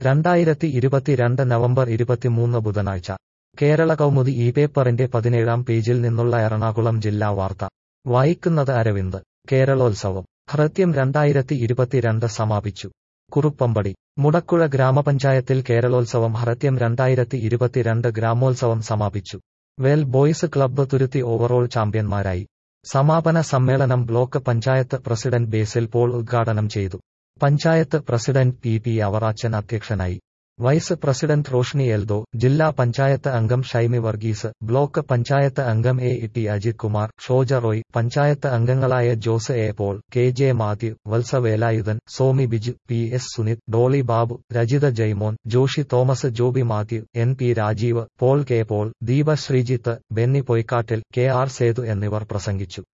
രണ്ടായിരത്തി ഇരുപത്തിരണ്ട് നവംബർ ഇരുപത്തിമൂന്ന് ബുധനാഴ്ച കേരള കൗമുദി ഈ പേപ്പറിന്റെ പതിനേഴാം പേജിൽ നിന്നുള്ള എറണാകുളം ജില്ലാ വാർത്ത വായിക്കുന്നത് അരവിന്ദ് കേരളോത്സവം ഹൃത്യം രണ്ടായിരത്തി ഇരുപത്തിരണ്ട് സമാപിച്ചു കുറുപ്പമ്പടി മുടക്കുഴ ഗ്രാമപഞ്ചായത്തിൽ കേരളോത്സവം ഹൃത്യം രണ്ടായിരത്തി ഇരുപത്തിരണ്ട് ഗ്രാമോത്സവം സമാപിച്ചു well boys club Thuruthi overall ചാമ്പ്യന്മാരായി സമാപന സമ്മേളനം block panchayat president Basil Paul ഉദ്ഘാടനം ചെയ്തു panchayat president P P Avarachan അധ്യക്ഷനായി വൈസ് പ്രസിഡന്റ് റോഷ്നി എൽദോ ജില്ലാ പഞ്ചായത്ത് അംഗം ഷൈമി വർഗീസ് ബ്ലോക്ക് പഞ്ചായത്ത് അംഗം A T Ajith Kumar Shoja Roy panchayat അംഗങ്ങളായ Jose A Paul K J Mathew Valsa Velayudhan Somi Biju P S Sunith Dolly Babu Rajitha Jaimon Joshy Thomas Joby Mathew N P Rajeev Paul K Paul Deepa Sreejith Benny Poikkattil K R Sethu എന്നിവർ പ്രസംഗിച്ചു